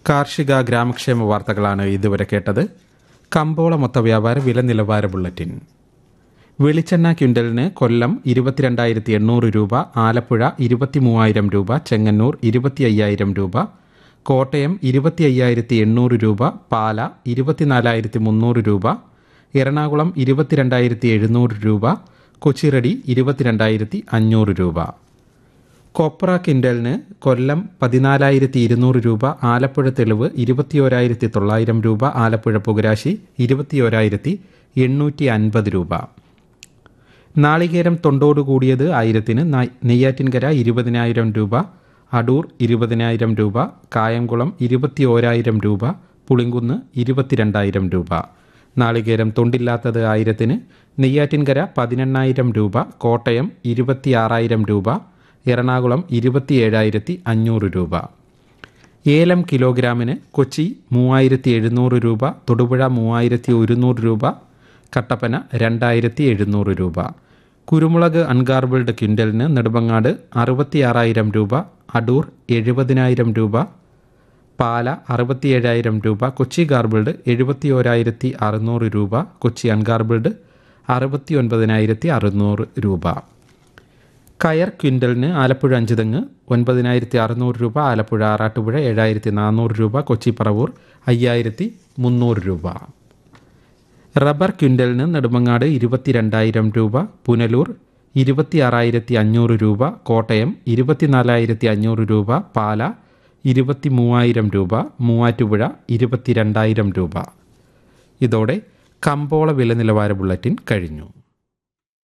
കാർഷിക ഗ്രാമക്ഷേമ വാർത്തകളാണ് ഇതുവരെ കേട്ടത് കമ്പോള മൊത്ത വ്യാപാര വില നിലവാര ബുള്ളറ്റിൻ വെളിച്ചെണ്ണ ക്വിൻ്റലിന് കൊല്ലം ഇരുപത്തിരണ്ടായിരത്തി എണ്ണൂറ് രൂപ ആലപ്പുഴ ഇരുപത്തി മൂവായിരം രൂപ ചെങ്ങന്നൂർ ഇരുപത്തി അയ്യായിരം രൂപ കോട്ടയം ഇരുപത്തി അയ്യായിരത്തി എണ്ണൂറ് രൂപ പാല ഇരുപത്തിനാലായിരത്തി മുന്നൂറ് രൂപ എറണാകുളം ഇരുപത്തിരണ്ടായിരത്തി എഴുന്നൂറ് രൂപ കൊച്ചിറടി ഇരുപത്തിരണ്ടായിരത്തി അഞ്ഞൂറ് രൂപ കൊപ്ര കിൻഡലിന് കൊല്ലം പതിനാലായിരത്തി ഇരുന്നൂറ് രൂപ ആലപ്പുഴ തെളിവ് ഇരുപത്തിയോരായിരത്തി തൊള്ളായിരം രൂപ ആലപ്പുഴ പുകരാശി ഇരുപത്തിയോരായിരത്തി എണ്ണൂറ്റി അൻപത് രൂപ നാളികേരം തൊണ്ടോട് കൂടിയത് ആയിരത്തിന് ന- നെയ്യാറ്റിൻകര ഇരുപതിനായിരം രൂപ അടൂർ ഇരുപതിനായിരം രൂപ കായംകുളം ഇരുപത്തി ഓരായിരം രൂപ പുളിങ്കുന്ന് ഇരുപത്തിരണ്ടായിരം രൂപ നാളികേരം തൊണ്ടില്ലാത്തത് ആയിരത്തിന് നെയ്യാറ്റിൻകര പതിനെണ്ണായിരം രൂപ കോട്ടയം ഇരുപത്തിയാറായിരം രൂപ എറണാകുളം ഇരുപത്തിയേഴായിരത്തി അഞ്ഞൂറ് രൂപ ഏലം കിലോഗ്രാമിന് കൊച്ചി മൂവായിരത്തി എഴുന്നൂറ് രൂപ തൊടുപുഴ മൂവായിരത്തി ഒരുന്നൂറ് രൂപ കട്ടപ്പന രണ്ടായിരത്തി എഴുന്നൂറ് രൂപ കുരുമുളക് അൺഗാർബിൾഡ് ക്വിൻ്റലിന് നെടുമങ്ങാട് അറുപത്തിയാറായിരം രൂപ അടൂർ എഴുപതിനായിരം രൂപ പാല അറുപത്തിയേഴായിരം രൂപ കൊച്ചി ഗാർബിൾഡ് എഴുപത്തി ഓരായിരത്തി അറുന്നൂറ് രൂപ കൊച്ചി അൺഗാർബിൾഡ് അറുപത്തി ഒൻപതിനായിരത്തി അറുന്നൂറ് രൂപ കയർ ക്വിൻ്റലിന് ആലപ്പുഴ അഞ്ചുതെങ്ങ് ഒൻപതിനായിരത്തി അറുന്നൂറ് രൂപ ആലപ്പുഴ ആറാട്ടുപുഴ ഏഴായിരത്തി നാനൂറ് രൂപ കൊച്ചി പറവൂർ അയ്യായിരത്തി മുന്നൂറ് രൂപ റബ്ബർ ക്വിൻ്റലിന് നെടുമങ്ങാട് ഇരുപത്തിരണ്ടായിരം രൂപ പുനലൂർ ഇരുപത്തിയാറായിരത്തി അഞ്ഞൂറ് രൂപ കോട്ടയം ഇരുപത്തിനാലായിരത്തി അഞ്ഞൂറ് രൂപ പാല ഇരുപത്തി മൂവായിരം രൂപ മൂവാറ്റുപുഴ ഇരുപത്തിരണ്ടായിരം രൂപ ഇതോടെ കമ്പോള വില നിലവാര ബുള്ളറ്റിൻ കഴിഞ്ഞു